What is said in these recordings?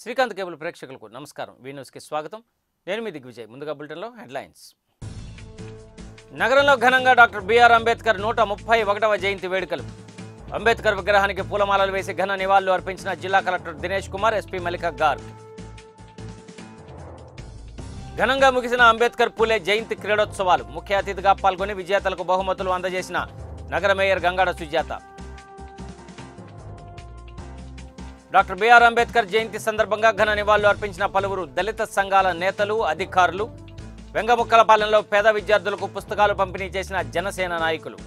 Srikanth cable ప్రేక్షకులకు నమస్కారం we న్యూస్కి స్వాగతం నేను మీ దిగ్విజయ్ ముందుగా బులెటిన్లో హెడ్లైన్స్ నగరంలో ఘనంగా డాక్టర్ బిఆర్ అంబేద్కర్ నూట ముప్పై ఒకటవ జయంతి వేడుకలు అంబేద్కర్ విగ్రహానికి పూలమాలలు వేసి ఘన నివాళులు అర్పించిన జిల్లా కలెక్టర్ దినేష్ కుమార్ ఎస్పీ మల్లికా గార్గ్ ఘనంగా ముగిసిన అంబేద్కర్ పూలే జయంతి క్రీడోత్సవాలు ముఖ్య అతిథిగా పాల్గొని విజేతలకు బహుమతులు అందజేసిన నగర mayor Gangada Sujatha doctor BR Ambedkar Jayanti సందర్భంగా ఘన నివాళులు అర్పించిన పలువురు దళిత సంఘాల నేతలు అధికారులు వెంగముక్కలపాలెంలో పేద విద్యార్థులకు పుస్తకాలు పంపిణీ చేసిన జనసేన నాయకులు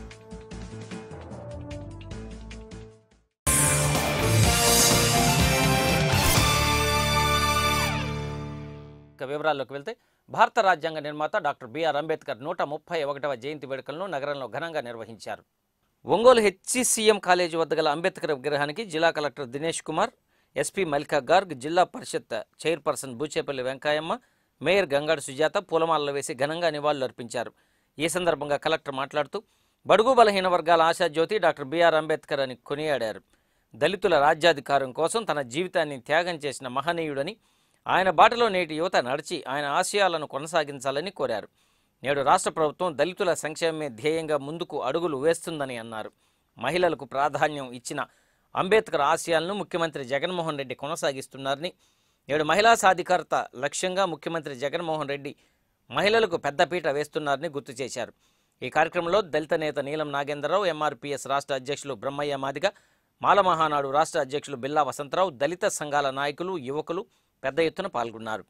ఇక వివరాల్లోకి వెళ్తే భారత రాజ్యాంగ నిర్మాత డాక్టర్ బిఆర్ అంబేద్కర్ నూట ముప్పై ఒకటవ జయంతి వేడుకలను నగరంలో ఘనంగా నిర్వహించారు ఒంగోలు హెచ్సిసిఎం కాలేజీ వద్ద గల అంబేద్కర్ విగ్రహానికి జిల్లా కలెక్టర్ దినేష్ కుమార్ ఎస్పీ మల్కా గార్గ్ జిల్లా పరిషత్ చైర్పర్సన్ బూచేపల్లి వెంకాయమ్మ మేయర్ గంగాడు సుజాత పూలమాలలు వేసి ఘనంగా నివాళులు అర్పించారు ఈ సందర్భంగా కలెక్టర్ మాట్లాడుతూ బడుగు బలహీన వర్గాల ఆశాజ్యోతి డాక్టర్ బిఆర్ అంబేద్కర్ అని కొనియాడారు దళితుల రాజ్యాధికారం కోసం తన జీవితాన్ని త్యాగం చేసిన మహనీయుడని ఆయన బాటలో నేటి యువత నడిచి ఆయన ఆశయాలను కొనసాగించాలని కోరారు నేడు రాష్ట్ర ప్రభుత్వం దళితుల సంక్షేమమే ధ్యేయంగా ముందుకు అడుగులు వేస్తుందని అన్నారు మహిళలకు ప్రాధాన్యం ఇచ్చిన అంబేద్కర్ ఆశయాలను ముఖ్యమంత్రి జగన్మోహన్ రెడ్డి కొనసాగిస్తున్నారని నేడు మహిళా సాధికారత లక్ష్యంగా ముఖ్యమంత్రి జగన్మోహన్ రెడ్డి మహిళలకు పెద్దపీట వేస్తున్నారని గుర్తు చేశారు ఈ కార్యక్రమంలో దళిత నేత నీలం నాగేంద్రరావు ఎంఆర్పీఎస్ రాష్ట్ర అధ్యక్షులు బ్రహ్మయ్య మాదిగ మాల మహానాడు రాష్ట్ర అధ్యక్షులు బిల్లా వసంతరావు దళిత సంఘాల నాయకులు యువకులు పెద్ద ఎత్తున పాల్గొన్నారు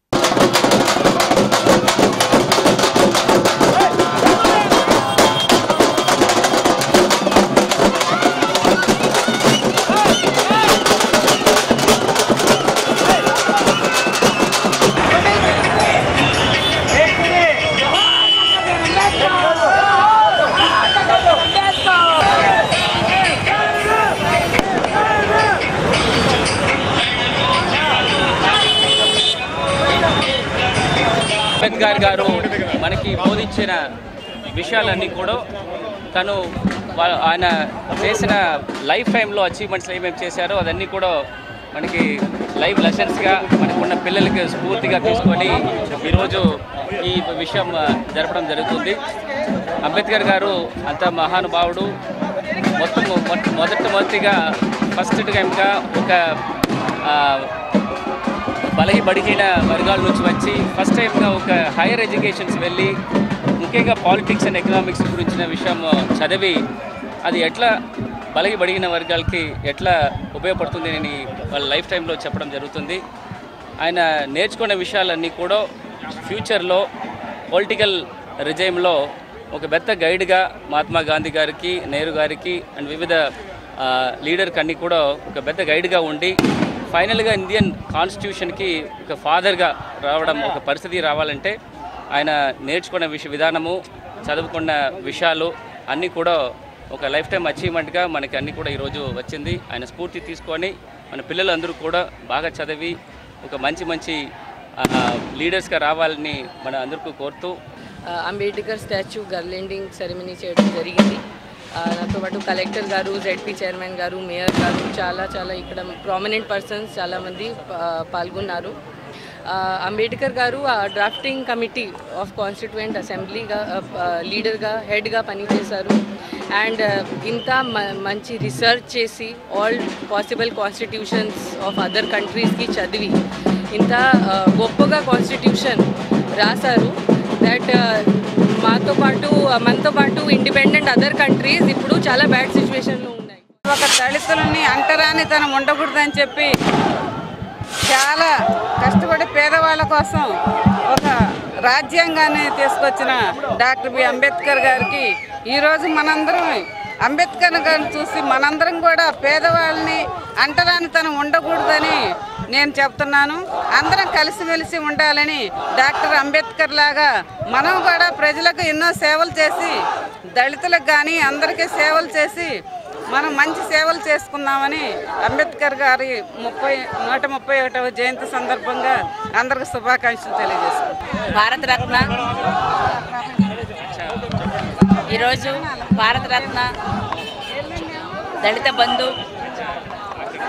అంబేద్కర్ గారు మనకి బోధించిన విషయాలన్నీ కూడా తను వా- ఆయన చేసిన లైఫ్ టైంలో అచీవ్మెంట్స్ ఏమేమి చేశారో అదన్నీ కూడా మనకి లైఫ్ లెసన్స్గా మనకున్న పిల్లలకి స్ఫూర్తిగా తీసుకొని ఈరోజు ఈ విషయం ఆ, జరపడం జరుగుతుంది అంబేద్కర్ గారు అంత మహానుభావుడు మొత్తం మొట్ట- మొదట మొదటిగా ఫస్ట్ టైంగా ఒక ఆ, బలహీ బడిగిన వర్గాల నుంచి వచ్చి ఫస్ట్ టైంగా ఒక హైయర్ ఎడ్యుకేషన్స్ వెళ్ళి ముఖ్యంగా పాలిటిక్స్ అండ్ ఎకనామిక్స్ గురించిన విషయం చదివి అది ఎట్లా బలహీ బడిగిన వర్గాలకి ఎట్లా ఉపయోగపడుతుంది అని వాళ్ళ లైఫ్ టైంలో చెప్పడం జరుగుతుంది ఆయన నేర్చుకున్న విషయాలన్నీ కూడా ఫ్యూచర్లో పొలిటికల్ రిజైమ్లో ఒక పెద్ద గైడ్గా మహాత్మా గాంధీ గారికి నెహ్రూ గారికి అండ్ వివిధ లీడర్కి అన్నీ కూడా ఒక పెద్ద గైడ్గా ఉండి ఫైనల్గా ఇండియన్ కాన్స్టిట్యూషన్కి ఒక ఫాదర్గా రావడం ఒక పరిస్థితి రావాలంటే ఆయన నేర్చుకున్న విష విధానము చదువుకున్న విషయాలు అన్నీ కూడా ఒక లైఫ్ టైం అచీవ్మెంట్గా మనకి అన్నీ కూడా ఈరోజు వచ్చింది ఆయన స్ఫూర్తి తీసుకొని మన పిల్లలందరూ కూడా బాగా చదివి ఒక మంచి మంచి లీడర్స్గా రావాలని మన అందరికీ కోరుతూ ఆ, అంబేద్కర్ స్టాచ్యూ గర్లెండింగ్ సెరమనీ చేయడం జరిగింది ఆ, నాతో పాటు కలెక్టర్ గారు జెడ్పీ చైర్మన్ గారు మేయర్ గారు చాలా చాలా ఇక్కడ ప్రామినెంట్ పర్సన్స్ చాలామంది పా- పాల్గొన్నారు ఆ, అంబేద్కర్ గారు ఆ డ్రాఫ్టింగ్ కమిటీ ఆఫ్ కాన్స్టిట్యూయెంట్ అసెంబ్లీగా లీడర్గా హెడ్గా పనిచేశారు అండ్ ఇంత మ- మంచి రీసెర్చ్ చేసి all possible constitutions of other కంట్రీస్కి చదివి ఇంత ఆ, గొప్పగా కాన్స్టిట్యూషన్ రాశారు దట్ మాతో పాటు మనతో పాటు ఇండిపెండెంట్ అదర్ కంట్రీస్ ఇప్పుడు చాలా బ్యాడ్ సిచ్యువేషన్లో ఉన్నాయి ఒక దళితులని అంటరాని తనం ఉండకూడదని చెప్పి చాలా కష్టపడి పేదవాళ్ళ కోసం ఒక రాజ్యాంగాన్ని తీసుకొచ్చిన డాక్టర్ బి అంబేద్కర్ గారికి ఈరోజు మనందరం అంబేద్కర్ గారిని చూసి మనందరం కూడా పేదవాళ్ళని అంటరాని తనం ఉండకూడదని నేను చెప్తున్నాను అందరం కలిసిమెలిసి ఉండాలని డాక్టర్ అంబేద్కర్ లాగా మనం కూడా ప్రజలకు ఎన్నో సేవలు చేసి దళితులకు కానీ అందరికీ సేవలు చేసి మనం మంచి సేవలు చేసుకుందామని అంబేద్కర్ గారి ముప్పై నూట ముప్పై ఒకటవ జయంతి సందర్భంగా అందరికి శుభాకాంక్షలు తెలియజేసుకుంటాం భారతరత్న ఈరోజు భారతరత్న దళిత బంధు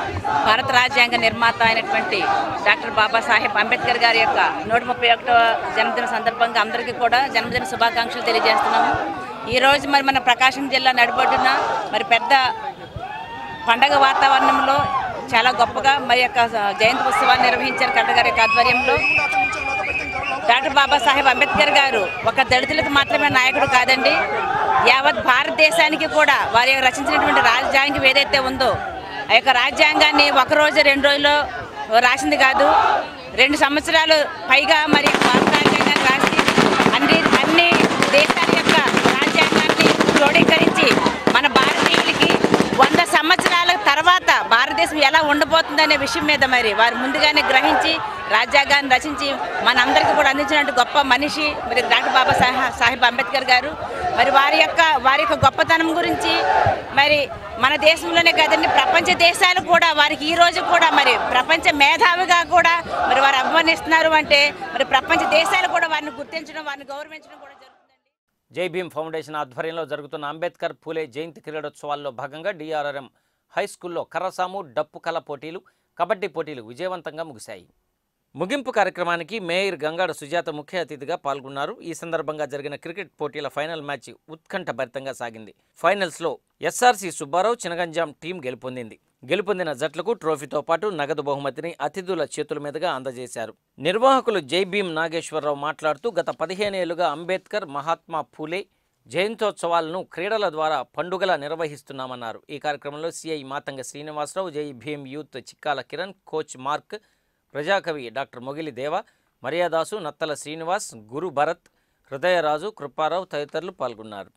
భారత రాజ్యాంగ నిర్మాత అయినటువంటి డాక్టర్ బాబాసాహెబ్ అంబేద్కర్ గారి యొక్క నూట ముప్పై ఒకటవ జన్మదిన సందర్భంగా అందరికీ కూడా జన్మదిన శుభాకాంక్షలు తెలియజేస్తున్నాము ఈరోజు మరి మన ప్రకాశం జిల్లా నడిబొడ్డున మరి పెద్ద పండగ వాతావరణంలో చాలా గొప్పగా మరి యొక్క జయంతి ఉత్సవాన్ని నిర్వహించారు కలెక్టర్ గారి యొక్క ఆధ్వర్యంలో డాక్టర్ బాబాసాహెబ్ అంబేద్కర్ గారు ఒక దళితులకు మాత్రమే నాయకుడు కాదండి యావత్ భారతదేశానికి కూడా వారి రచించినటువంటి రాజ్యాంగం ఏదైతే ఉందో ఆ యొక్క రాజ్యాంగాన్ని ఒక రోజు రెండు రోజుల్లో రాసింది కాదు రెండు సంవత్సరాలు పైగా మరి భారత రాజ్యాంగాన్ని రాసి అన్ని అన్ని దేశాల యొక్క రాజ్యాంగాన్ని క్రోడీకరించి మన భారతీయులకి వంద సంవత్సరాల తర్వాత భారతదేశం ఎలా ఉండబోతుందనే విషయం మీద మరి వారు ముందుగానే గ్రహించి రాజ్యాంగాన్ని రచించి మనందరికీ కూడా అందించినట్టు గొప్ప మనిషి మరి డాక్టర్ బాబా సాహెబ్ సాహెబ్ అంబేద్కర్ గారు మరి వారి యొక్క వారి యొక్క గొప్పతనం గురించి మరి మన దేశంలోనే కాదండి ప్రపంచ దేశాలు కూడా వారికి ఈ రోజు కూడా మరి ప్రపంచ మేధావిగా కూడా మరి వారు అభివర్ణిస్తున్నారు అంటే మరి ప్రపంచ దేశాలు కూడా వారిని గుర్తించడం వారిని గౌరవించడం కూడా జరుగుతుందండి జై భీమ్ ఫౌండేషన్ ఆధ్వర్యంలో జరుగుతున్న అంబేద్కర్ పూలే జయంతి క్రీడోత్సవాల్లో భాగంగా డిఆర్ఆర్ఎం హై స్కూల్లో కర్రసాము డప్పు కళ పోటీలు కబడ్డీ పోటీలు విజయవంతంగా ముగిశాయి ముగింపు కార్యక్రమానికి మేయర్ గంగాడ సుజాత ముఖ్య అతిథిగా పాల్గొన్నారు ఈ సందర్భంగా జరిగిన క్రికెట్ పోటీల ఫైనల్ మ్యాచ్ ఉత్కంఠభరితంగా సాగింది ఫైనల్స్లో ఎస్ఆర్సి సుబ్బారావు చినగంజాం టీం గెలుపొందింది గెలుపొందిన జట్లకు ట్రోఫీతో పాటు నగదు బహుమతిని అతిథుల చేతుల మీదుగా అందజేశారు నిర్వాహకులు జై భీమ్ నాగేశ్వరరావు మాట్లాడుతూ గత పదిహేనేళ్లుగా అంబేద్కర్ మహాత్మా ఫూలే జయంతోత్సవాలను క్రీడల ద్వారా పండుగలా నిర్వహిస్తున్నామన్నారు ఈ కార్యక్రమంలో CI Matanga Srinivasarao Jai Bhim youth Chikkala Kiran coach Mark ప్రజాకవి డాక్టర్ మొగిలి దేవ మర్యాదాసు నత్తల శ్రీనివాస్ గురు భరత్ హృదయరాజు కృపారావు తదితరులు పాల్గొన్నారు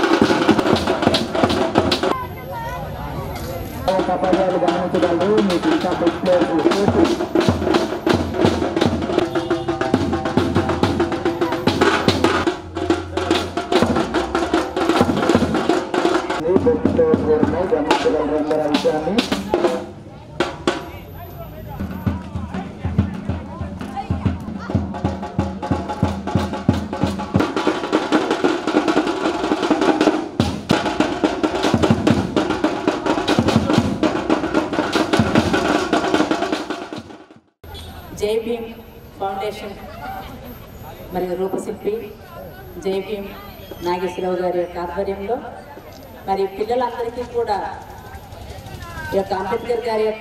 జై భీమ్ ఫౌండేషన్ మరియు రూపశిల్పి జై భీమ్ నాగేశ్వరరావు గారి యొక్క ఆధ్వర్యంలో మరి పిల్లలందరికీ కూడా ఈ యొక్క అంబేద్కర్ గారి యొక్క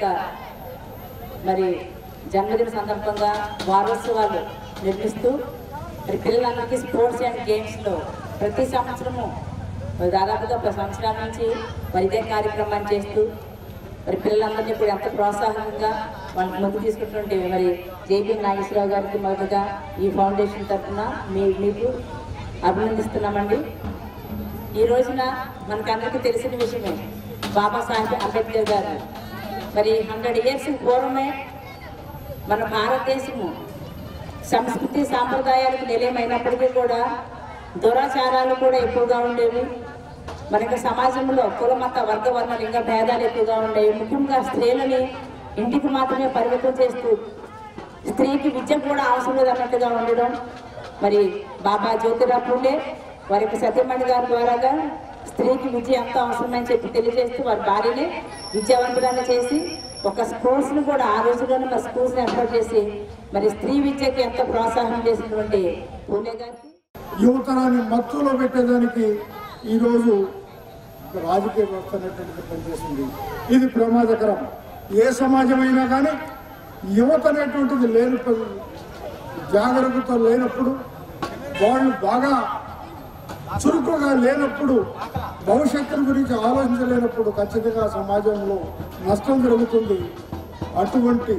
మరి జన్మదిన సందర్భంగా వారోత్సవాలు నిర్మిస్తూ మరి పిల్లలందరికీ స్పోర్ట్స్ అండ్ గేమ్స్లో ప్రతి సంవత్సరము మరి దాదాపుగా పది సంవత్సరాల నుంచి మరి ఇదే కార్యక్రమాన్ని చేస్తూ మరి పిల్లలందరినీ కూడా ఎంత ప్రోత్సాహంగా వాళ్ళకి ముందు తీసుకుంటుంటే మరి జేబీ నాగేశ్వరరావు గారికి మొదటగా ఈ ఫౌండేషన్ తరఫున మీ మీకు అభినందిస్తున్నామండి ఈ రోజున మనకందరికీ తెలిసిన విషయమే బాబాసాహెబ్ అంబేద్కర్ గారు మరి హండ్రెడ్ ఇయర్స్ పూర్వమే మన భారతదేశము సంస్కృతి సాంప్రదాయాలకు నిలయమైనప్పటికీ కూడా దురాచారాలు కూడా ఎక్కువగా ఉండేవి మనకి సమాజంలో కుల మత వర్గ వర్ణ లింగ భేదాలు ఎక్కువగా ఉండేవి ముఖ్యంగా స్త్రీలని ఇంటికి మాత్రమే పరిమితం చేస్తూ స్త్రీకి విద్య కూడా అవసరం లేదన్నట్టుగా ఉండడం మరి బాబా జ్యోతిరావు పూలే వారి యొక్క సత్యమణి గారి ద్వారాగా స్త్రీకి విద్య ఎంత అవసరమని చెప్పి తెలియజేస్తూ వారి భార్యని విద్యావంతురాలు చేసి ఒక స్కూల్స్ను కూడా ఆ రోజుల్లోనే మరి స్కూల్స్ని ఏర్పాటు చేసి మరి స్త్రీ విద్యకి ఎంత ప్రోత్సాహం చేసినటువంటి పూలే గారికి యువతరాన్ని మత్తులో పెట్టేదానికి ఈరోజు ఒక రాజకీయ వ్యవస్థ అనేటువంటిది పనిచేస్తుంది ఇది ప్రమాదకరం ఏ సమాజమైనా కానీ యువత అనేటువంటిది లేనప్పుడు జాగ్రత్తతో లేనప్పుడు వాళ్ళు బాగా చురుకుగా లేనప్పుడు భవిష్యత్తును గురించి ఆలోచించలేనప్పుడు ఖచ్చితంగా సమాజంలో నష్టం జరుగుతుంది అటువంటి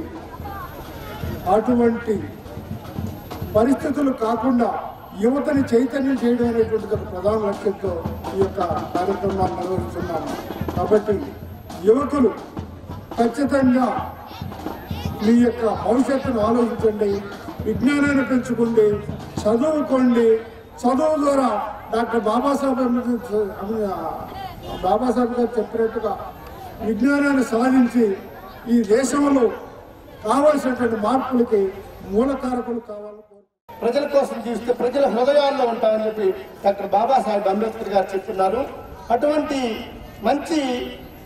అటువంటి పరిస్థితులు కాకుండా యువతని చైతన్యం చేయడం అనేటువంటిది ఒక ప్రధాన లక్ష్యంతో ఈ యొక్క కార్యక్రమాన్ని నిర్వహిస్తున్నాము కాబట్టి యువకులు ఖచ్చితంగా మీ యొక్క భవిష్యత్తును ఆలోచించండి విజ్ఞానాన్ని పెంచుకోండి చదువుకోండి చదువు ద్వారా డాక్టర్ బాబాసాహెబ్ అంబేద్కర్ బాబాసాహెబ్ గారు చెప్పినట్టుగా విజ్ఞానాన్ని సాధించి ఈ దేశంలో కావలసినటువంటి మార్పులకి మూలకారకులు కావాలని కోరుకుంటున్నాను. ప్రజల కోసం జీవిస్తే ప్రజల హృదయాల్లో ఉంటామని చెప్పి డాక్టర్ బాబాసాహెబ్ అంబేద్కర్ గారు చెప్తున్నారు అటువంటి మంచి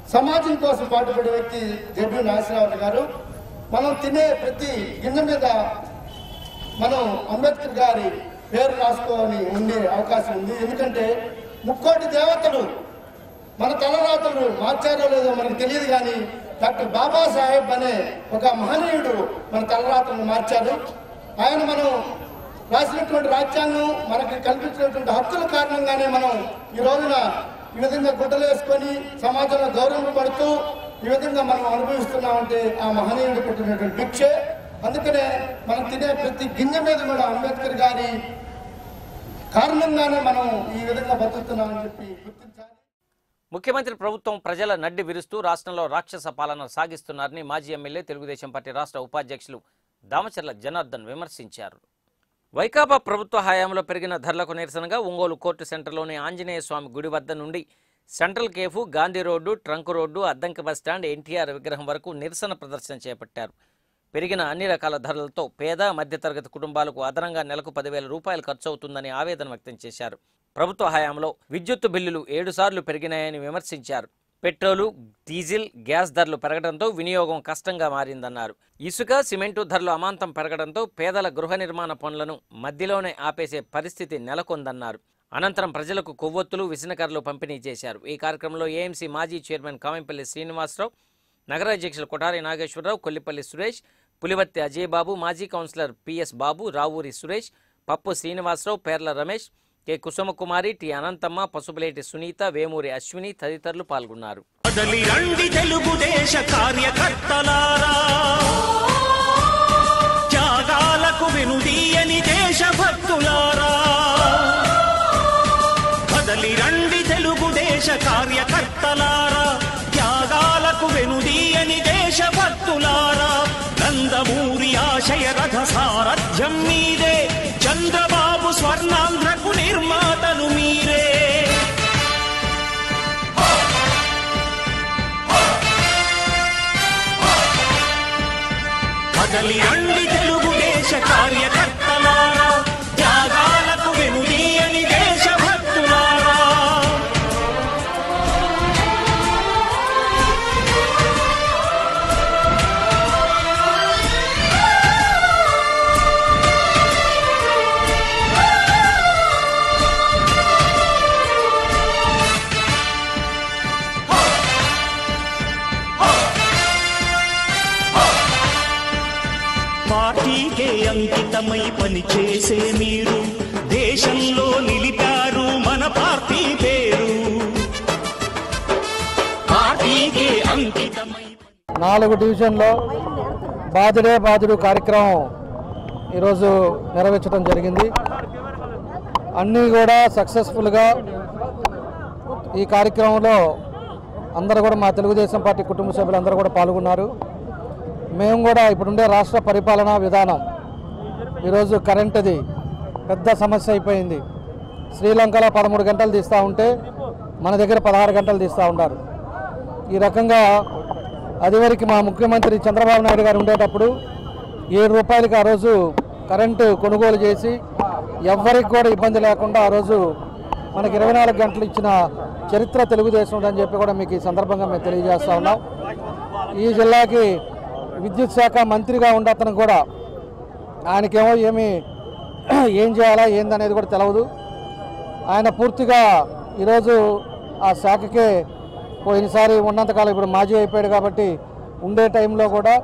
సమాజం కోసం పాటుపడే వ్యక్తి జడ్డు నాగేశ్వరరావు గారు మనం తినే ప్రతి గింజ మీద మనం అంబేద్కర్ గారి పేరు రాసుకోని ఉండే అవకాశం ఉంది ఎందుకంటే ముక్కోటి దేవతలు మన తలరాతలు మార్చారో లేదో మనకు తెలియదు కానీ డాక్టర్ బాబాసాహెబ్ అనే ఒక మహనీయుడు మన తలరాతలను మార్చారు ఆయన మనం రాసినటువంటి రాజ్యాంగం మనకి కల్పించినటువంటి హక్కుల కారణంగానే మనం ఈ రోజున ఈ విధంగా గుడ్డలు వేసుకొని సమాజంలో గౌరవింపబడుతూ ఈ విధంగా మనం అనుభవిస్తున్నామంటే ఆ మహనీయుడు పెట్టినటువంటి భిక్షే అందుకనే మనం తినే ప్రతి గింజ మీద కూడా అంబేద్కర్ గారి కారణంగానే మనం ఈ విధంగా బతుకుతున్నామని చెప్పి గుర్తించాలి ముఖ్యమంత్రి ప్రభుత్వం ప్రజల నడ్డి విరుస్తూ రాష్ట్రంలో రాక్షస పాలన సాగిస్తున్నారని మాజీ ఎమ్మెల్యే తెలుగుదేశం పార్టీ రాష్ట్ర ఉపాధ్యక్షులు దామచర్ల జనార్దన్ విమర్శించారు వైకాపా ప్రభుత్వ హయాంలో పెరిగిన ధరలకు నిరసనగా ఒంగోలు కోర్టు సెంటర్లోని ఆంజనేయ స్వామి గుడి వద్ద నుండి central cafe Gandhi road trunk road Addanki bus stand NTR విగ్రహం వరకు నిరసన ప్రదర్శన చేపట్టారు పెరిగిన అన్ని రకాల ధరలతో పేద మధ్యతరగతి కుటుంబాలకు అదనంగా నెలకు పదివేల రూపాయలు ఖర్చు అవుతుందని ఆవేదన వ్యక్తం చేశారు ప్రభుత్వ హయాంలో విద్యుత్తు బిల్లులు ఏడు సార్లు పెరిగినాయని విమర్శించారు పెట్రోలు డీజిల్ గ్యాస్ ధరలు పెరగడంతో వినియోగం కష్టంగా మారిందన్నారు ఇసుక సిమెంటు ధరలు అమాంతం పెరగడంతో పేదల గృహ నిర్మాణ పనులను మధ్యలోనే ఆపేసే పరిస్థితి నెలకొందన్నారు అనంతరం ప్రజలకు కొవ్వొత్తులు విసనకర్రలు పంపిణీ చేశారు ఈ కార్యక్రమంలో ఏఎంసీ మాజీ చైర్మన్ కామెంపల్లి శ్రీనివాసరావు నగర అధ్యక్షులు కొఠారి నాగేశ్వరరావు కొల్లిపల్లి సురేష్ పులివర్తి అజయ్ బాబు మాజీ councillor PS Babu Ravuri Suresh Pappu Srinivasarao Perla Ramesh K Kusumakumari T Anantamma Pasupuleti Sunitha Vemuri Ashwini తదితరులు పాల్గొన్నారు కదలి రండి తెలుగుదేశ కార్యకర్తలారా త్యాగాలకు వెనుదీయని దేశభక్తులారా కదలి రండి తెలుగుదేశ కార్యకర్తలారా త్యాగాలకు వెనుదీయని దేశభక్తులారా నందమూరి ఆశయ రథ సారథ్యం మీదే చంద్రబాబు స్వర్ణాంధ్రకు నిర్మాతలు మీరే కదలి రండి తెలుగుదేశ కార్యకర్తలారా త్యాగాలకు వెనుదీయని దేశభక్తులారా పార్టీకే అంకితమై పనిచేసే మీరు దేశంలో నిలిపారు మన పార్టీ పేరు పార్టీకే అంకితమై నాలుగు డివిజన్లో బాధుడే బాధుడు కార్యక్రమం ఈరోజు నెరవేర్చడం జరిగింది అన్నీ కూడా సక్సెస్ఫుల్గా ఈ కార్యక్రమంలో అందరూ కూడా మా తెలుగుదేశం పార్టీ కుటుంబ సభ్యులందరూ కూడా పాల్గొన్నారు మేము కూడా ఇప్పుడుండే రాష్ట్ర పరిపాలనా విధానం ఈరోజు కరెంటుది పెద్ద సమస్య అయిపోయింది శ్రీలంకలో పదమూడు గంటలు తీస్తూ ఉంటే మన దగ్గర పదహారు గంటలు తీస్తూ ఉన్నారు ఈ రకంగా అదివరకు మా ముఖ్యమంత్రి చంద్రబాబు నాయుడు గారు ఉండేటప్పుడు ఏడు రూపాయలకి ఆ రోజు కరెంటు కొనుగోలు చేసి ఎవ్వరికి కూడా ఇబ్బంది లేకుండా ఆ రోజు మనకి ఇరవై నాలుగు గంటలు ఇచ్చిన చరిత్ర తెలుగుదేశం అని చెప్పి కూడా మీకు ఈ సందర్భంగా మేము తెలియజేస్తా ఉన్నాం ఈ జిల్లాకి విద్యుత్ శాఖ మంత్రిగా ఉండే అతను కూడా ఆయనకేమో ఏమి ఏం చేయాలా ఏందనేది కూడా తెలియదు ఆయన పూర్తిగా ఈరోజు ఆ శాఖకే పోయినసారి ఉన్నంతకాలం ఇప్పుడు మాజీ అయిపోయాడు కాబట్టి ఉండే టైంలో కూడా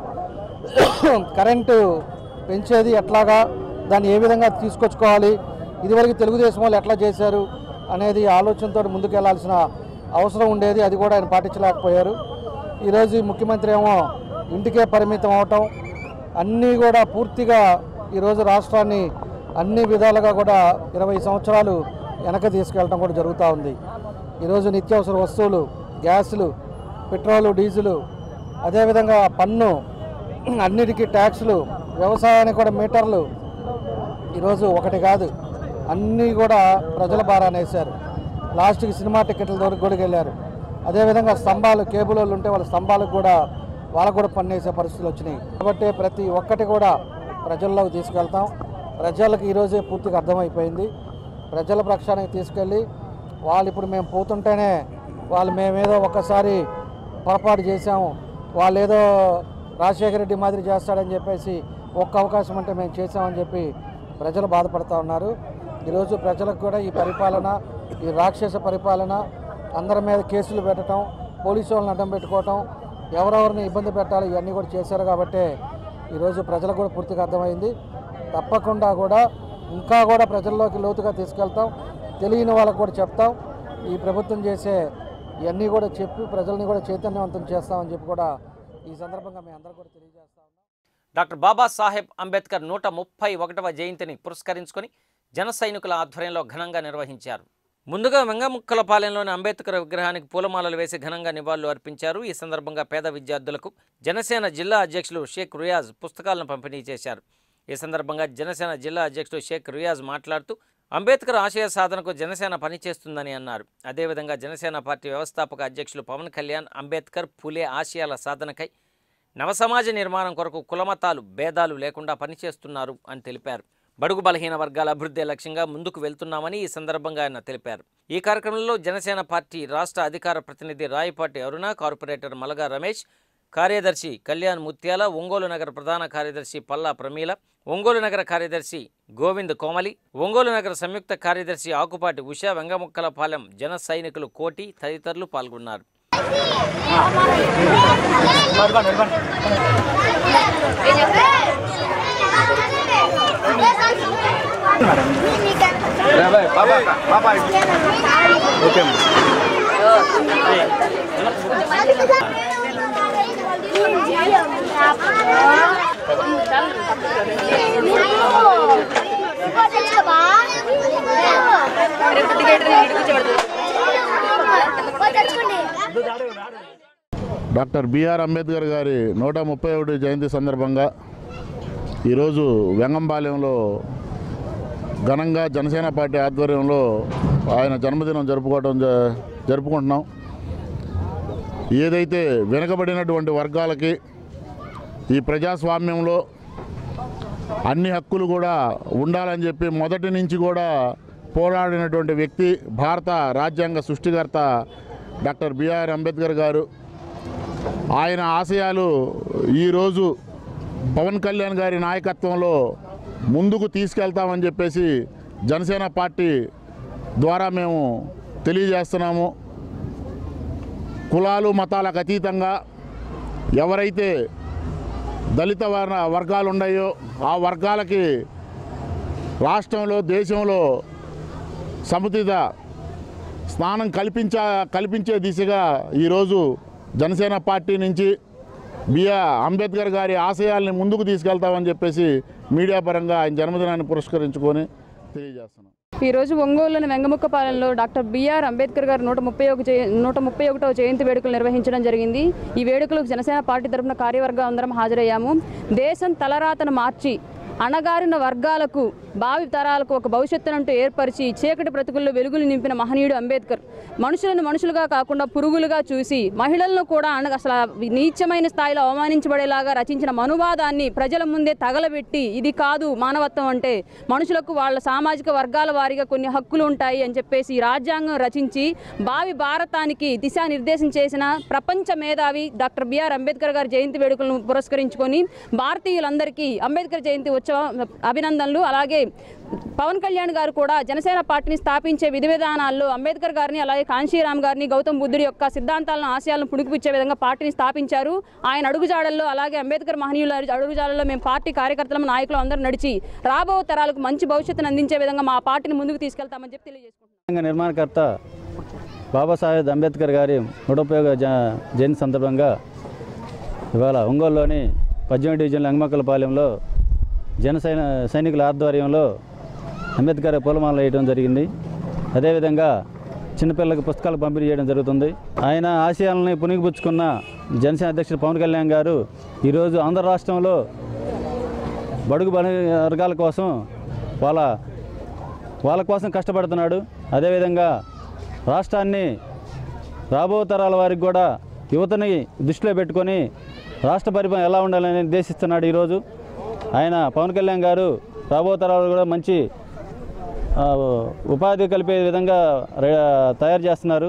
కరెంటు పెంచేది ఎట్లాగా దాన్ని ఏ విధంగా తీసుకొచ్చుకోవాలి ఇదివరకు తెలుగుదేశం వాళ్ళు ఎట్లా చేశారు అనేది ఆలోచనతో ముందుకు వెళ్లాల్సిన అవసరం ఉండేది అది కూడా ఆయన పాటించలేకపోయారు ఈరోజు ఈ ముఖ్యమంత్రి ఏమో ఇంటికే పరిమితం అవటం అన్నీ కూడా పూర్తిగా ఈరోజు రాష్ట్రాన్ని అన్ని విధాలుగా కూడా ఇరవై సంవత్సరాలు వెనక తీసుకెళ్ళటం కూడా జరుగుతూ ఉంది ఈరోజు నిత్యావసర వస్తువులు గ్యాసులు పెట్రోలు డీజిలు అదేవిధంగా పన్ను అన్నిటికీ ట్యాక్సులు వ్యవసాయానికి కూడా మీటర్లు ఈరోజు ఒకటి కాదు అన్నీ కూడా ప్రజల భారాన్ని వేశారు లాస్ట్కి సినిమా టికెట్ల వరకు కూడా వెళ్ళారు అదేవిధంగా స్తంభాలు కేబుల్ వాళ్ళు ఉంటే వాళ్ళ స్తంభాలకు కూడా వాళ్ళకు కూడా పన్నేసే పరిస్థితులు వచ్చినాయి కాబట్టి ప్రతి ఒక్కటి కూడా ప్రజల్లోకి తీసుకెళ్తాం ప్రజలకు ఈరోజే పూర్తిగా అర్థమైపోయింది ప్రజల పక్షానికి తీసుకెళ్ళి వాళ్ళు ఇప్పుడు మేము పోతుంటేనే వాళ్ళు మేమేదో ఒక్కసారి పొరపాటు చేశాము వాళ్ళు ఏదో రాజశేఖర రెడ్డి మాదిరి చేస్తాడని చెప్పేసి ఒక్క అవకాశం అంటే మేము చేశామని చెప్పి ప్రజలు బాధపడుతూ ఉన్నారు ఈరోజు ప్రజలకు కూడా ఈ పరిపాలన ఈ రాక్షస పరిపాలన అందరి మీద కేసులు పెట్టడం పోలీసు వాళ్ళని అడ్డం పెట్టుకోవటం ఎవరెవరిని ఇబ్బంది పెట్టాలి ఇవన్నీ కూడా చేశారు కాబట్టి ఈరోజు ప్రజలకు కూడా పూర్తిగా అర్థమైంది తప్పకుండా కూడా ఇంకా కూడా ప్రజల్లోకి లోతుగా తీసుకెళ్తాం తెలియని వాళ్ళకు కూడా చెప్తాం ఈ ప్రభుత్వం చేసే ఇవన్నీ కూడా చెప్పి ప్రజల్ని కూడా చైతన్యవంతం చేస్తామని చెప్పి కూడా ఈ సందర్భంగా మేము అందరూ కూడా తెలియజేస్తాం డాక్టర్ బాబాసాహెబ్ అంబేద్కర్ నూట ముప్పై ఒకటవ జయంతిని పురస్కరించుకొని జన సైనికుల ఆధ్వర్యంలో ఘనంగా నిర్వహించారు ముందుగా వెంగముక్కలపాలెంలోని అంబేద్కర్ విగ్రహానికి పూలమాలలు వేసి ఘనంగా నివాళులు అర్పించారు ఈ సందర్భంగా పేద విద్యార్థులకు జనసేన జిల్లా అధ్యక్షులు షేక్ రియాజ్ పుస్తకాలను పంపిణీ చేశారు ఈ సందర్భంగా జనసేన జిల్లా అధ్యక్షుడు షేక్ రియాజ్ మాట్లాడుతూ అంబేద్కర్ ఆశయ సాధనకు జనసేన పనిచేస్తుందని అన్నారు అదేవిధంగా జనసేన పార్టీ వ్యవస్థాపక అధ్యక్షులు పవన్ కళ్యాణ్ అంబేద్కర్ పులే ఆశయాల సాధనకై నవసమాజ నిర్మాణం కొరకు కులమతాలు భేదాలు లేకుండా పనిచేస్తున్నారు అని తెలిపారు బడుగు బలహీన వర్గాల అభివృద్ధి లక్ష్యంగా ముందుకు వెళ్తున్నామని ఈ సందర్భంగా ఆయన తెలిపారు ఈ కార్యక్రమంలో జనసేన పార్టీ రాష్ట్ర అధికార ప్రతినిధి రాయపాటి అరుణ కార్పొరేటర్ మలగా రమేష్ కార్యదర్శి కళ్యాణ్ ముత్యాల ఒంగోలు నగర ప్రధాన కార్యదర్శి పల్లా ప్రమీల ఒంగోలు నగర కార్యదర్శి గోవింద్ కోమలి ఒంగోలు నగర సంయుక్త కార్యదర్శి ఆకుపాటి ఉష వెంగముక్కలపాలెం జన సైనికులు కోటి తదితరులు పాల్గొన్నారు డాక్టర్ బిఆర్ అంబేద్కర్ గారి నూట ముప్పై ఒకటి జయంతి సందర్భంగా ఈరోజు వెంగంపాలెంలో ఘనంగా జనసేన పార్టీ ఆధ్వర్యంలో ఆయన జన్మదినం జరుపుకోవడం జ- జరుపుకుంటున్నాం ఏదైతే వెనుకబడినటువంటి వర్గాలకి ఈ ప్రజాస్వామ్యంలో అన్ని హక్కులు కూడా ఉండాలని చెప్పి మొదటి నుంచి కూడా పోరాడినటువంటి వ్యక్తి భారత రాజ్యాంగ సృష్టికర్త డాక్టర్ బిఆర్ అంబేద్కర్ గారు ఆయన ఆశయాలు ఈరోజు పవన్ కళ్యాణ్ గారి నాయకత్వంలో ముందుకు తీసుకెళ్తామని చెప్పేసి జనసేన పార్టీ ద్వారా మేము తెలియజేస్తున్నాము కులాలు మతాలకు అతీతంగా ఎవరైతే దళిత వర్ణ వర్గాలు ఉన్నాయో ఆ వర్గాలకి రాష్ట్రంలో దేశంలో సముచిత స్నానం కల్పించ కల్పించే దిశగా ఈరోజు జనసేన పార్టీ నుంచి బిఆర్ అంబేద్కర్ గారి ఆశయాల్ని ముందుకు తీసుకెళ్తామని చెప్పేసి మీడియా పరంగా ఆయన జన్మదినాన్ని పురస్కరించుకొని తెలియజేస్తున్నాం ఈరోజు ఒంగోలులోని వెంగముక్కపాలెంలో డాక్టర్ బిఆర్ అంబేద్కర్ గారు నూట ముప్పై ఒక జయ నూట ముప్పై ఒకటవ జయంతి వేడుకలు నిర్వహించడం జరిగింది ఈ వేడుకలకు జనసేన పార్టీ తరఫున కార్యవర్గం అందరం హాజరయ్యాము దేశం తలరాతను మార్చి అణగారిన వర్గాలకు భావి తరాలకు ఒక భవిష్యత్తునంటూ ఏర్పరిచి చీకటి బ్రతుకుల్లో వెలుగులు నింపిన మహనీయుడు అంబేద్కర్ మనుషులను మనుషులుగా కాకుండా పురుగులుగా చూసి మహిళలను కూడా అణ అసలు నీచమైన స్థాయిలో అవమానించబడేలాగా రచించిన మనువాదాన్ని ప్రజల ముందే తగలబెట్టి ఇది కాదు మానవత్వం అంటే మనుషులకు వాళ్ళ సామాజిక వర్గాల వారీగా కొన్ని హక్కులు ఉంటాయి అని చెప్పేసి ఈ రాజ్యాంగం రచించి భావి భారతానికి దిశానిర్దేశం చేసిన ప్రపంచ మేధావి డాక్టర్ బిఆర్ అంబేద్కర్ గారి జయంతి వేడుకలను పురస్కరించుకొని భారతీయులందరికీ అంబేద్కర్ జయంతి ఉత్సవ అభినందనలు అలాగే పవన్ కళ్యాణ్ గారు కూడా జనసేన పార్టీని స్థాపించే విధి విధానాల్లో అంబేద్కర్ గారిని అలాగే కాంశీరామ్ గారిని గౌతమ్ బుద్ధుడి యొక్క సిద్ధాంతాలను ఆశయాలను పుణికిపుచ్చే విధంగా పార్టీని స్థాపించారు ఆయన అడుగుజాడల్లో అలాగే అంబేద్కర్ మహనీయుల అడుగుజాడల్లో మేము పార్టీ కార్యకర్తలు నాయకులు అందరూ నడిచి రాబో తరాలకు మంచి భవిష్యత్తును అందించే విధంగా మా పార్టీని ముందుకు తీసుకెళ్తామని చెప్పి తెలియజేసుకుంటున్నాం రాజ్యాంగ నిర్మాణకర్త బాబాసాహెబ్ అంబేద్కర్ గారి నూట ఉపయోగ జయంతి సందర్భంగా ఇవాళ ఒంగోలులోని పద్దెనిమిది డివిజన్ లంగమక్కలపాలెంలో జన సైన సైనికుల ఆధ్వర్యంలో అంబేద్కర్ పూలమాలలు వేయడం జరిగింది అదేవిధంగా చిన్నపిల్లలకు పుస్తకాలు పంపిణీ చేయడం జరుగుతుంది ఆయన ఆశయాలని పునిగిపుచ్చుకున్న జనసేన అధ్యక్షుడు పవన్ కళ్యాణ్ గారు ఈరోజు ఆంధ్ర రాష్ట్రంలో బడుగు బల వర్గాల కోసం వాళ్ళ వాళ్ళ కోసం కష్టపడుతున్నాడు అదేవిధంగా రాష్ట్రాన్ని రాబో తరాల వారికి కూడా యువతని దృష్టిలో పెట్టుకొని రాష్ట్ర పరిపాలన ఎలా ఉండాలని నిర్దేశిస్తున్నాడు ఈరోజు ఆయన పవన్ కళ్యాణ్ గారు రాబో తరాలు కూడా మంచి ఆ, ఉపాధి కలిపే విధంగా రే- తయారు చేస్తున్నారు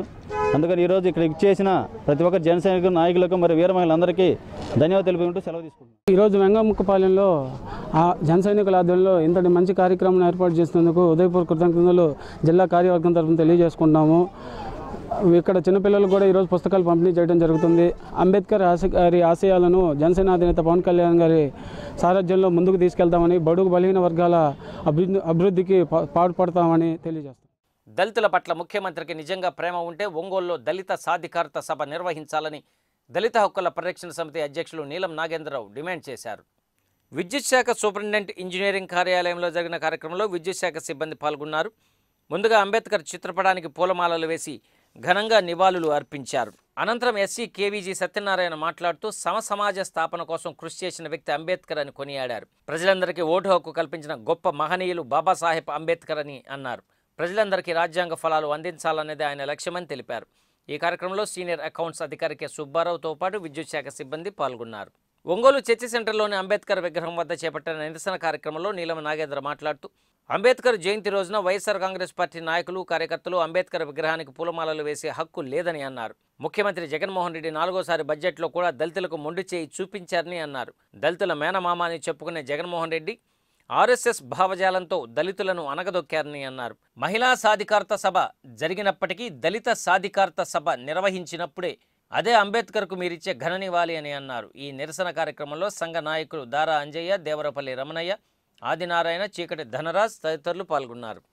అందుకని ఈరోజు ఇక్కడ ఇచ్చేసిన ప్రతి ఒక్క జన సైనికులు నాయకులకు మరి వీర మహిళలందరికీ ధన్యవాదాలు తెలుపుకుంటూ సెలవు తీసుకుంటున్నాను ఈరోజు వెంగముక్కపాలెంలో ఆ జన సైనికుల ఆధ్వర్యంలో ఇంతటి మంచి కార్యక్రమం ఏర్పాటు చేసినందుకు ఉదయపూర్ కృతజ్ఞతలు జిల్లా కార్యవర్గం తరఫున తెలియజేసుకుంటున్నాము ఇక్కడ చిన్నపిల్లలు కూడా ఈరోజు పుస్తకాలు పంపిణీ చేయడం జరుగుతుంది అంబేద్కర్ ఆశ గారి ఆశయాలను జనసేన అధినేత పవన్ కళ్యాణ్ గారి సారథ్యంలో ముందుకు తీసుకెళ్తామని బడుగు బలహీన వర్గాల అభివృద్ధి అభివృద్ధికి పా- పాటుపడతామని తెలియజేస్తాం దళితుల పట్ల ముఖ్యమంత్రికి నిజంగా ప్రేమ ఉంటే ఒంగోలులో దళిత సాధికారత సభ నిర్వహించాలని దళిత హక్కుల పరిరక్షణ సమితి అధ్యక్షులు నీలం నాగేంద్రరావు డిమాండ్ చేశారు విద్యుత్ శాఖ సూపరింటెండెంట్ ఇంజనీరింగ్ కార్యాలయంలో జరిగిన కార్యక్రమంలో విద్యుత్ శాఖ సిబ్బంది పాల్గొన్నారు ముందుగా అంబేద్కర్ చిత్రపటానికి పూలమాలలు వేసి ఘనంగా నివాళులు అర్పించారు అనంతరం ఎస్సీ కేవీజీ సత్యనారాయణ మాట్లాడుతూ సమసమాజ స్థాపన కోసం కృషి చేసిన వ్యక్తి అంబేద్కర్ అని కొనియాడారు ప్రజలందరికీ ఓటు హక్కు కల్పించిన గొప్ప మహనీయులు బాబాసాహెబ్ అంబేద్కర్ అని అన్నారు ప్రజలందరికీ రాజ్యాంగ ఫలాలు అందించాలన్నదే ఆయన లక్ష్యమని తెలిపారు ఈ కార్యక్రమంలో సీనియర్ అకౌంట్స్ అధికారి కె సుబ్బారావుతో పాటు విద్యుత్ శాఖ సిబ్బంది పాల్గొన్నారు ఒంగోలు చర్చి సెంటర్లోని అంబేద్కర్ విగ్రహం వద్ద చేపట్టిన నిరసన కార్యక్రమంలో నీలమ నాగేంద్ర మాట్లాడుతూ అంబేద్కర్ జయంతి రోజున వైఎస్ఆర్ కాంగ్రెస్ పార్టీ నాయకులు కార్యకర్తలు అంబేద్కర్ విగ్రహానికి పూలమాలలు వేసే హక్కు లేదని అన్నారు ముఖ్యమంత్రి జగన్మోహన్ రెడ్డి నాలుగోసారి బడ్జెట్లో కూడా దళితులకు మొండి చేయి చూపించారని అన్నారు దళితుల మేనమామ అని చెప్పుకునే జగన్మోహన్ రెడ్డి ఆర్ఎస్ఎస్ భావజాలంతో దళితులను అనగదొక్కారని అన్నారు మహిళా సాధికారత సభ జరిగినప్పటికీ దళిత సాధికారత సభ నిర్వహించినప్పుడే అదే అంబేద్కర్కు మీరిచ్చే ఘన నివాళి అని అన్నారు ఈ నిరసన కార్యక్రమంలో సంఘ నాయకులు దారా అంజయ్య దేవరపల్లి రమణయ్య ఆదినారాయణ చీకటి ధనరాజ్ తదితరులు పాల్గొన్నారు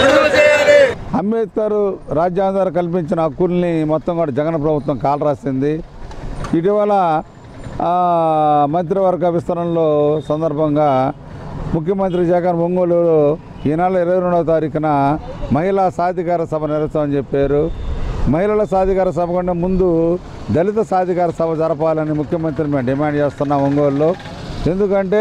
అంబేద్కర్ రాజ్యాంగం ద్వారా కల్పించిన హక్కుల్ని మొత్తం కూడా జగన్ ప్రభుత్వం కాలరాసింది ఇటీవల ఆ, మంత్రివర్గ విస్తరణలో సందర్భంగా ముఖ్యమంత్రి జగన్ ఒంగోలులో ఈ నెల ఇరవై రెండవ తారీఖున మహిళా సాధికార సభ నిర్వహిస్తామని చెప్పారు మహిళల సాధికార సభ కంటే ముందు దళిత సాధికార సభ జరపాలని ముఖ్యమంత్రి మేము డిమాండ్ చేస్తున్నాం ఒంగోలులో ఎందుకంటే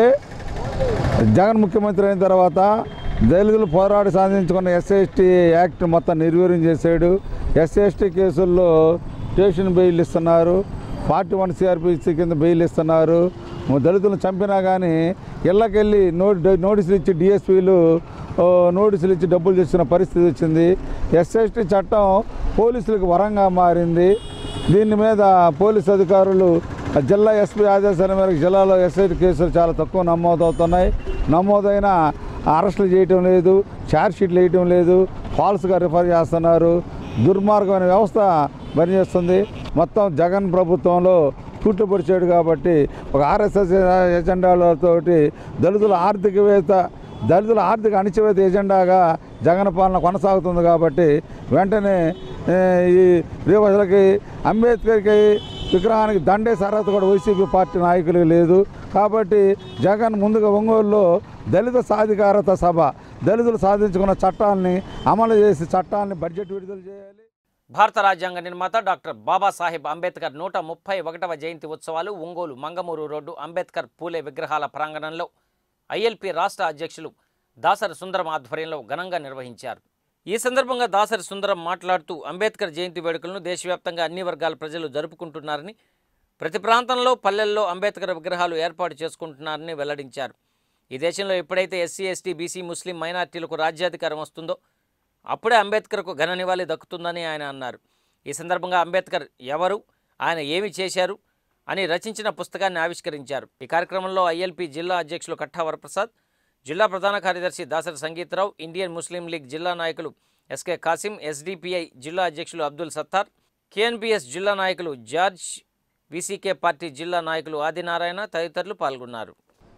జగన్ ముఖ్యమంత్రి అయిన తర్వాత దళితులు పోరాడి సాధించుకున్న ఎస్సీ ఎస్టీ యాక్ట్ మొత్తం నిర్వీర్యం చేశాడు ఎస్సీ ఎస్టీ కేసుల్లో స్టేషన్ బెయిల్ ఇస్తున్నారు ఫార్టీ వన్ సిఆర్పిసి కింద బెయిల్ ఇస్తున్నారు దళితులను చంపినా కానీ ఇళ్ళకెళ్ళి నోటి నోటీసులు ఇచ్చి డిఎస్పీలు నోటీసులు ఇచ్చి డబ్బులు తెచ్చిన పరిస్థితి వచ్చింది ఎస్ఎస్టీ చట్టం పోలీసులకు వరంగా మారింది దీని మీద పోలీస్ అధికారులు జిల్లా ఎస్పీ ఆదేశాల మేరకు జిల్లాలో ఎస్ఐటి కేసులు చాలా తక్కువ నమోదవుతున్నాయి నమోదైన అరెస్టులు చేయటం లేదు ఛార్జ్ షీట్లు వేయటం లేదు ఫాల్స్గా రిఫర్ చేస్తున్నారు దుర్మార్గమైన వ్యవస్థ పనిచేస్తుంది మొత్తం జగన్ ప్రభుత్వంలో పుట్టుపరిచాడు కాబట్టి ఒక ఆర్ఎస్ఎస్ ఎజెండాలతోటి దళితుల ఆర్థికవేత్త దళితుల ఆర్థిక అణిచివేత ఎజెండాగా జగన్ పాలన కొనసాగుతుంది కాబట్టి వెంటనే ఏ, ఈ రేవజలకి అంబేద్కర్కి విగ్రహానికి దండేసే అర్హత కూడా వైసీపీ పార్టీ నాయకులకు లేదు కాబట్టి జగన్ ముందుగా ఒంగోలులో దళిత సాధికారత సభ దళితులు సాధించుకున్న చట్టాలని అమలు చేసి చట్టాలని బడ్జెట్ విడుదల చేయాలి భారత రాజ్యాంగ నిర్మాత డాక్టర్ బాబాసాహెబ్ అంబేద్కర్ నూట ముప్పై ఒకటవ జయంతి ఉత్సవాలు ఒంగోలు మంగమూరు రోడ్డు అంబేద్కర్ పూలే విగ్రహాల ప్రాంగణంలో ఐఎల్పి రాష్ట్ర అధ్యక్షులు దాసరి సుందరం ఆధ్వర్యంలో ఘనంగా నిర్వహించారు ఈ సందర్భంగా దాసరి సుందరం మాట్లాడుతూ అంబేద్కర్ జయంతి వేడుకలను దేశవ్యాప్తంగా అన్ని వర్గాల ప్రజలు జరుపుకుంటున్నారని ప్రతి ప్రాంతంలో పల్లెల్లో అంబేద్కర్ విగ్రహాలు ఏర్పాటు చేసుకుంటున్నారని వెల్లడించారు ఈ దేశంలో ఎప్పుడైతే ఎస్సీ ఎస్టీ బీసీ ముస్లిం మైనార్టీలకు రాజ్యాధికారం వస్తుందో అప్పుడే అంబేద్కర్కు ఘన నివాళి దక్కుతుందని ఆయన అన్నారు ఈ సందర్భంగా అంబేద్కర్ ఎవరు ఆయన ఏమి చేశారు అని రచించిన పుస్తకాన్ని ఆవిష్కరించారు ఈ కార్యక్రమంలో ఐఎల్పి జిల్లా అధ్యక్షులు కట్టా వరప్రసాద్ జిల్లా ప్రధాన కార్యదర్శి దాసరి సంగీతరావు ఇండియన్ ముస్లిం లీగ్ జిల్లా నాయకులు ఎస్కే కాసిం ఎస్డిపిఐ జిల్లా అధ్యక్షులు అబ్దుల్ సత్తార్ కేఎన్పిఎస్ జిల్లా నాయకులు జార్జ్ విసికే పార్టీ జిల్లా నాయకులు ఆదినారాయణ తదితరులు పాల్గొన్నారు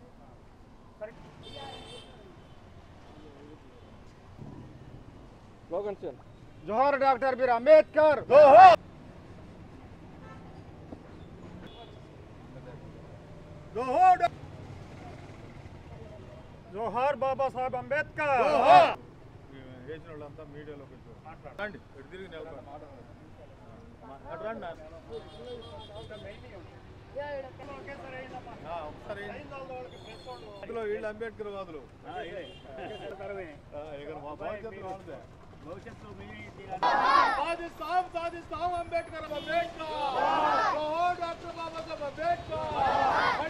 జోహార్ డాక్టర్ బీర్ అంబేద్కర్ జోహార్ జోహార్ బాబా సాహెబ్ అంబేద్కర్ వేసిన వాళ్ళంతా మీడియాలో కొంచెం రండి ఇటు తిరిగి నిలబడండి. అటు రండి నాన్న. ఆ, ఒకసారి ఇందులో వీళ్ళు అంబేద్కర్ వాదులు ఆ, ఇక్కడ మా భవిష్యత్తు వాళ్ళదే. సాధిస్తాం సాధిస్తాం అంబేద్కర్ అంబేద్కర్ జోహార్ డాక్టర్ బాబాసాహెబ్ అంబేద్కర్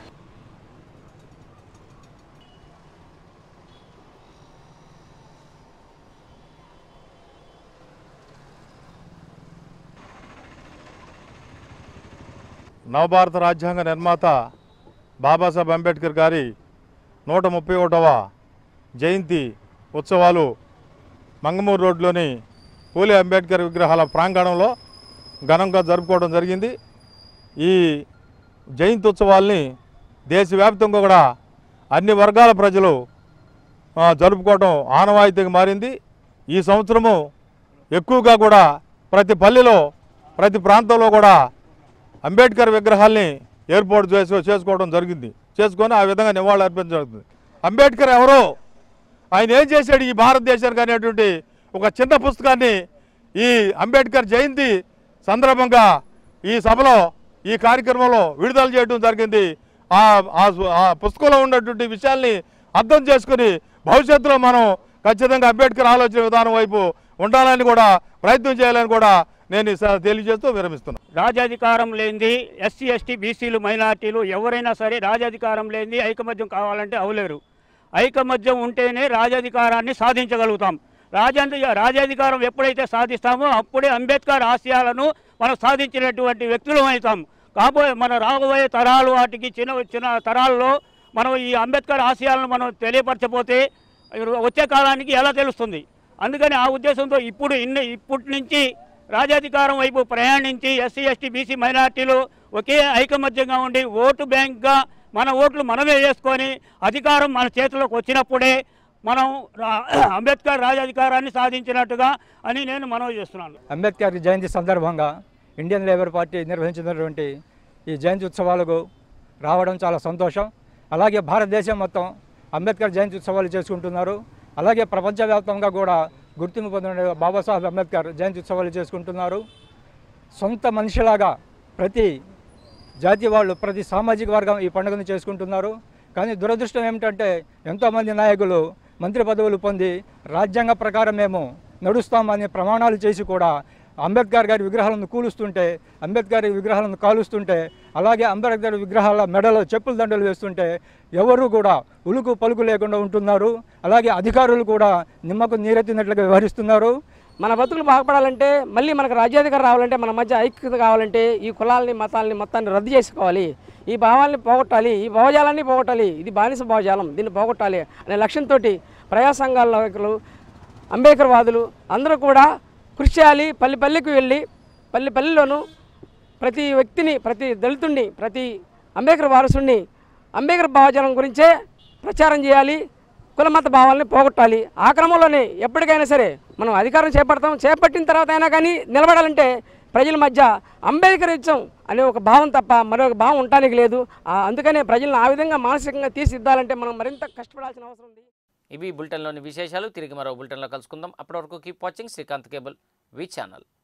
నవభారత రాజ్యాంగ నిర్మాత బాబాసాహెబ్ అంబేద్కర్ గారి నూట ముప్పై ఒకటవ జయంతి ఉత్సవాలు మంగమూరు రోడ్లోని పూలే అంబేద్కర్ విగ్రహాల ప్రాంగణంలో ఘనంగా జరుపుకోవడం జరిగింది ఈ జయంతి ఉత్సవాల్ని దేశవ్యాప్తంగా కూడా అన్ని వర్గాల ప్రజలు ఆ, జరుపుకోవడం ఆనవాయితీగా మారింది ఈ సంవత్సరము ఎక్కువగా కూడా ప్రతి పల్లెలో ప్రతి ప్రాంతంలో కూడా అంబేద్కర్ విగ్రహాల్ని ఏర్పాటు చేసి చేసుకోవడం జరిగింది చేసుకొని ఆ విధంగా నివాళులు అర్పించడం జరుగుతుంది అంబేద్కర్ ఎవరో ఆయన ఏం చేశాడు ఈ భారతదేశానికి అనేటువంటి ఒక చిన్న పుస్తకాన్ని ఈ అంబేద్కర్ జయంతి సందర్భంగా ఈ సభలో ఈ కార్యక్రమంలో విడుదల చేయడం జరిగింది ఆ ఆ- ఆ పుస్తకంలో ఉన్నటువంటి విషయాల్ని అర్థం చేసుకుని భవిష్యత్తులో మనం ఖచ్చితంగా అంబేద్కర్ ఆలోచన విధానం వైపు ఉండాలని కూడా ప్రయత్నం చేయాలని కూడా నేను ఈ స- తెలియజేస్తూ విరమిస్తున్నాను రాజాధికారం లేనిది ఎస్సీ ఎస్టీ బీసీలు మైనార్టీలు ఎవరైనా సరే రాజాధికారం లేనిది ఐకమత్యం కావాలంటే అవలేరు ఐకమత్యం ఉంటేనే రాజాధికారాన్ని సాధించగలుగుతాం రాజాధి రాజాధికారం ఎప్పుడైతే సాధిస్తామో అప్పుడే అంబేద్కర్ ఆశయాలను మనం సాధించినటువంటి వ్యక్తులు అవుతాం కాబోయే మన రాబోయే తరాలు వాటికి చిన్న చిన్న తరాల్లో మనం ఈ అంబేద్కర్ ఆశయాలను మనం తెలియపరచపోతే వచ్చే కాలానికి ఎలా తెలుస్తుంది అందుకని ఆ ఉద్దేశంతో ఇప్పుడు ఇన్ని ఇప్పటి నుంచి రాజాధికారం వైపు ప్రయాణించి ఎస్సీ ఎస్టీ బీసీ మైనార్టీలు ఒకే ఐకమత్యంగా ఉండి ఓటు బ్యాంక్గా మన ఓట్లు మనమే వేసుకొని అధికారం మన చేతిలోకి వచ్చినప్పుడే మనం రా- అంబేద్కర్ రాజాధికారాన్ని సాధించినట్టుగా అని నేను మనవి చేస్తున్నాను అంబేద్కర్ జయంతి సందర్భంగా ఇండియన్ లేబర్ పార్టీ నిర్వహించినటువంటి ఈ జయంతి ఉత్సవాలకు రావడం చాలా సంతోషం అలాగే భారతదేశం మొత్తం అంబేద్కర్ జయంతి ఉత్సవాలు చేసుకుంటున్నారు అలాగే ప్రపంచవ్యాప్తంగా కూడా గుర్తింపు పొందిన బాబాసాహెబ్ అంబేద్కర్ జయంతి ఉత్సవాలు చేసుకుంటున్నారు సొంత మనిషిలాగా ప్రతి జాతి వాళ్ళు ప్రతి సామాజిక వర్గం ఈ పండుగను చేసుకుంటున్నారు కానీ దురదృష్టం ఏమిటంటే ఎంతోమంది నాయకులు మంత్రి పదవులు పొంది రాజ్యాంగ ప్రకారం మేము నడుస్తామని ప్రమాణాలు చేసి కూడా అంబేద్కర్ గారి విగ్రహాలను కూలుస్తుంటే అంబేద్కర్ గారి విగ్రహాలను కాలుస్తుంటే అలాగే అంబేద్కర్ విగ్రహాల మెడలో చెప్పుల దండలు వేస్తుంటే ఎవరు కూడా ఉలుకు పలుకు లేకుండా ఉంటున్నారు అలాగే అధికారులు కూడా నిమ్మకు నీరెత్తినట్లుగా వ్యవహరిస్తున్నారు మన బతుకులు బాగుపడాలంటే మళ్ళీ మనకు రాజ్యాధికారం రావాలంటే మన మధ్య ఐక్యత కావాలంటే ఈ కులాలని మతాలని మొత్తాన్ని రద్దు చేసుకోవాలి ఈ భావాల్ని పోగొట్టాలి ఈ భావజాలాన్ని పోగొట్టాలి ఇది బానిస భావజాలం దీన్ని పోగొట్టాలి అనే లక్ష్యంతో ప్రజా సంఘాల నాయకులు అంబేద్కర్ వాదులు అందరూ కూడా కృషి చేయాలి పల్లె పల్లెకు వెళ్ళి పల్లె పల్లెలోనూ ప్రతి వ్యక్తిని ప్రతి దళితుడిని ప్రతి అంబేద్కర్ వారసుడిని అంబేద్కర్ భావజాలం గురించే ప్రచారం చేయాలి కులమత భావాలని పోగొట్టాలి ఆ క్రమంలోనే ఎప్పటికైనా సరే మనం అధికారం చేపడతాం చేపట్టిన తర్వాత అయినా కానీ నిలబడాలంటే ప్రజల మధ్య అంబేద్కర్ ఇచ్చం అనే ఒక భావం తప్ప మరొక భావం ఉండటానికి లేదు ఆ అందుకనే ప్రజలను ఆ విధంగా మానసికంగా తీర్చిదిద్దాలంటే మనం మరింత కష్టపడాల్సిన అవసరం ఉంది ఇవి బులెటిన్లోని విశేషాలు తిరిగి మరో బులెటిన్లో కలుసుకుందాం అప్పటి వరకు keep watching Srikanth cable V channel